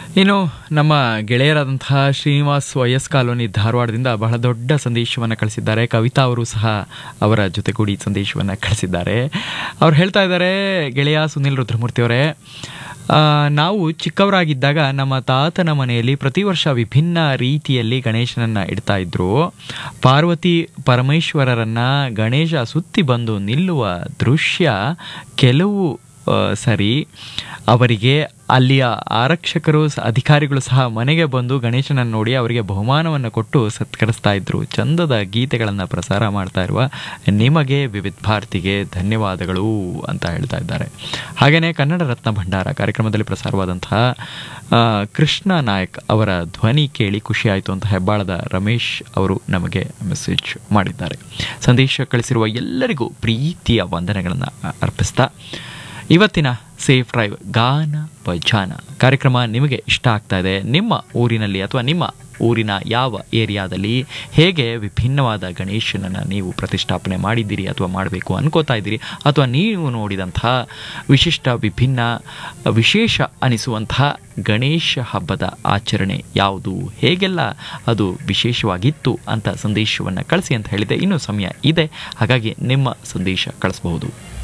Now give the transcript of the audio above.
ಇನ್ನು ನಮ್ಮ ಗೆಳೆಯರಾದಂತಹ ಶ್ರೀನಿವಾಸ್ ವೈಎಸ್ ಕಾಲೋನಿ ಧಾರವಾಡದಿಂದ ಬಹಳ ದೊಡ್ಡ ಸಂದೇಶವನ್ನು ಕಳಿಸಿದ್ದಾರೆ ಕವಿತಾ ಅವರು ಸಹ ಅವರ ಜೊತೆಗೂಡಿ ಸಂದೇಶವನ್ನು ಕಳಿಸಿದ್ದಾರೆ ಅವ್ರು ಹೇಳ್ತಾ ಇದ್ದಾರೆ ಗೆಳೆಯ ಸುನಿಲ್ ರುದ್ರಮೂರ್ತಿ ಅವರೇ ಆ, ನಾವು ಚಿಕ್ಕವರಾಗಿದ್ದಾಗ ನಮ್ಮ ತಾತನ ಮನೆಯಲ್ಲಿ ಪ್ರತಿ ವರ್ಷ ವಿಭಿನ್ನ ರೀತಿಯಲ್ಲಿ ಗಣೇಶನನ್ನ ಇಡ್ತಾ ಇದ್ರು ಪಾರ್ವತಿ ಪರಮೇಶ್ವರರನ್ನ ಗಣೇಶ ಸುತ್ತಿ ಬಂದು ನಿಲ್ಲುವ ದೃಶ್ಯ ಕೆಲವು ಆ, ಸರಿ ಅವರಿಗೆ ಅಲ್ಲಿಯ ಆರಕ್ಷಕರು ಸ- ಅಧಿಕಾರಿಗಳು ಸಹ ಮನೆಗೆ ಬಂದು ಗಣೇಶನನ್ನು ನೋಡಿ ಅವರಿಗೆ ಬಹುಮಾನವನ್ನು ಕೊಟ್ಟು ಸತ್ಕರಿಸ್ತಾ ಇದ್ರು ಚಂದದ ಗೀತೆಗಳನ್ನು ಪ್ರಸಾರ ಮಾಡ್ತಾ ಇರುವ ನಿಮಗೆ ವಿವಿಧ ಭಾರತಿಗೆ ಧನ್ಯವಾದಗಳು ಅಂತ ಹೇಳ್ತಾ ಇದ್ದಾರೆ ಹಾಗೆಯೇ ಕನ್ನಡ ರತ್ನ ಭಂಡಾರ ಕಾರ್ಯಕ್ರಮದಲ್ಲಿ ಪ್ರಸಾರವಾದಂತಹ ಆ, ಕೃಷ್ಣ ನಾಯಕ್ ಅವರ ಧ್ವನಿ ಕೇಳಿ ಖುಷಿ ಆಯಿತು ಅಂತ ಹೆಬ್ಬಾಳದ ರಮೇಶ್ ಅವರು ನಮಗೆ ಮೆಸೇಜ್ ಮಾಡಿದ್ದಾರೆ ಸಂದೇಶ ಕಳಿಸಿರುವ ಎಲ್ಲರಿಗೂ ಪ್ರೀತಿಯ ವಂದನೆಗಳನ್ನು ಅರ್ಪಿಸ್ತಾ ಇವತ್ತಿನ ಸೇಫ್ ಡ್ರೈವ್ ಗಾನ ಭಜಾನ ಕಾರ್ಯಕ್ರಮ ನಿಮಗೆ ಇಷ್ಟ ಆಗ್ತಾ ಇದೆ ನಿಮ್ಮ ಊರಿನಲ್ಲಿ ಅಥವಾ ನಿಮ್ಮ ಊರಿನ ಯಾವ ಏರಿಯಾದಲ್ಲಿ ಹೇಗೆ ವಿಭಿನ್ನವಾದ ಗಣೇಶನನ್ನು ನೀವು ಪ್ರತಿಷ್ಠಾಪನೆ ಮಾಡಿದ್ದೀರಿ ಅಥವಾ ಮಾಡಬೇಕು ಅನ್ಕೋತಾ ಇದ್ದೀರಿ ಅಥವಾ ನೀವು ನೋಡಿದಂತಹ ವಿಶಿಷ್ಟ ವಿಭಿನ್ನ ವಿಶೇಷ ಅನಿಸುವಂತಹ ಗಣೇಶ ಹಬ್ಬದ ಆಚರಣೆ ಯಾವುದು ಹೇಗೆಲ್ಲ ಅದು ವಿಶೇಷವಾಗಿತ್ತು ಅಂತ ಸಂದೇಶವನ್ನು ಕಳಿಸಿ ಅಂತ ಹೇಳಿದೆ ಇನ್ನೂ ಸಮಯ ಇದೆ ಹಾಗಾಗಿ ನಿಮ್ಮ ಸಂದೇಶ ಕಳಿಸಬಹುದು